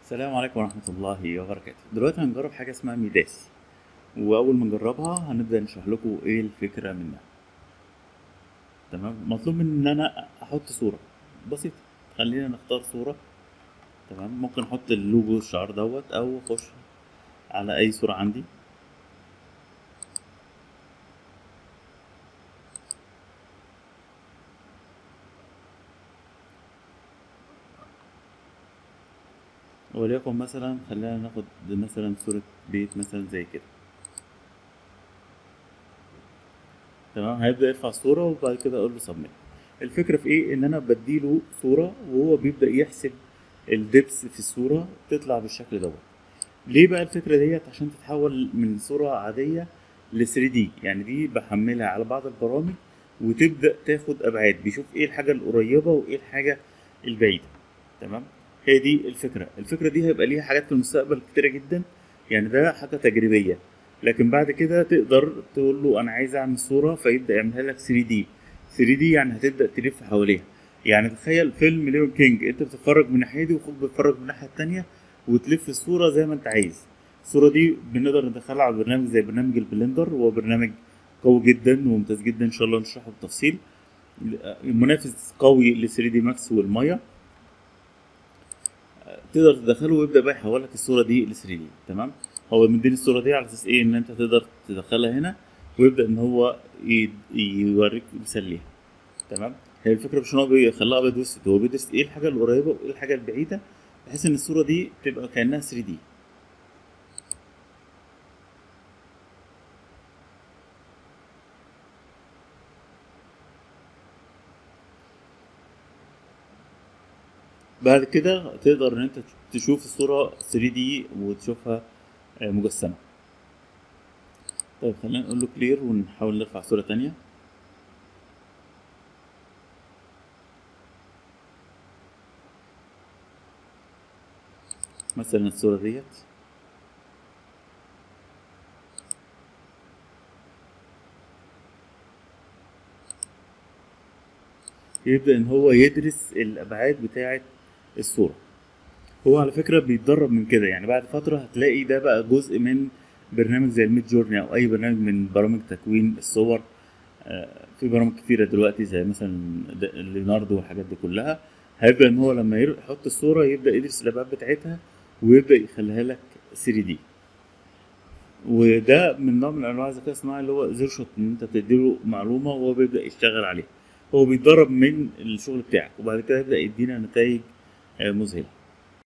السلام عليكم ورحمة الله وبركاته دلوقتي هنجرب حاجة اسمها ميداس وأول ما نجربها هنبدأ نشرح لكم إيه الفكرة منها تمام مطلوب مني إن أنا أحط صورة بسيطة خلينا نختار صورة تمام ممكن أحط اللوجو الشعار دوت أو أخش على أي صورة عندي وليكن مثلا خلينا ناخد مثلا صورة بيت مثلا زي كده تمام هيبدأ يرفع الصورة وبعد كده أقول له سبميت الفكرة في إيه إن أنا بديله صورة وهو بيبدأ يحسب الدبس في الصورة تطلع بالشكل دوت ليه بقى الفكرة ديت عشان تتحول من صورة عادية ل 3 دي يعني دي بحملها على بعض البرامج وتبدأ تاخد أبعاد بيشوف إيه الحاجة القريبة وإيه الحاجة البعيدة تمام هي دي الفكرة الفكرة دي هيبقى ليها حاجات في المستقبل كتيرة جدا يعني ده حاجة تجريبية لكن بعد كده تقدر تقول له انا عايز اعمل صورة فيبدأ يعملها لك 3 دي 3 دي يعني هتبدأ تلف حواليها يعني تخيل فيلم ليون كينج انت بتتفرج من الناحية دي واخوك بيتفرج من الناحية التانية وتلف الصورة زي ما انت عايز الصورة دي بنقدر ندخلها على برنامج زي برنامج البلندر وهو برنامج قوي جدا وممتاز جدا ان شاء الله نشرحه بالتفصيل منافس قوي ل 3 دي ماكس والمايا تقدر تدخله ويبدا بقى يحول لك الصوره دي ل 3 دي تمام هو مديني الصوره دي على اساس ايه ان انت تقدر تدخلها هنا ويبدا ان هو يوريك مثال ليها تمام هي الفكره مش ان هو بيخليها ابيض واسود هو بيدرس ايه الحاجه القريبه وايه الحاجه البعيده بحيث ان الصوره دي تبقى كانها 3 دي بعد كده تقدر ان انت تشوف الصورة 3 دي وتشوفها مجسمة طيب خلينا نقول له كلير ونحاول نرفع صورة تانية مثلا الصورة ديت يبدأ ان هو يدرس الابعاد بتاعة الصورة هو على فكرة بيتدرب من كده يعني بعد فترة هتلاقي ده بقى جزء من برنامج زي الميد جورني أو أي برنامج من برامج تكوين الصور في برامج كتيرة دلوقتي زي مثلا ليوناردو والحاجات دي كلها هيبدأ إن هو لما يحط الصورة يبدأ يدرس الأبعاد بتاعتها ويبدأ يخليها لك 3 دي وده من نوع من أنواع الذكاء الصناعي اللي هو زيرو شوت إن أنت بتديله معلومة وهو بيبدأ يشتغل عليها هو بيتدرب من الشغل بتاعك وبعد كده يبدأ يدينا نتائج مذهلة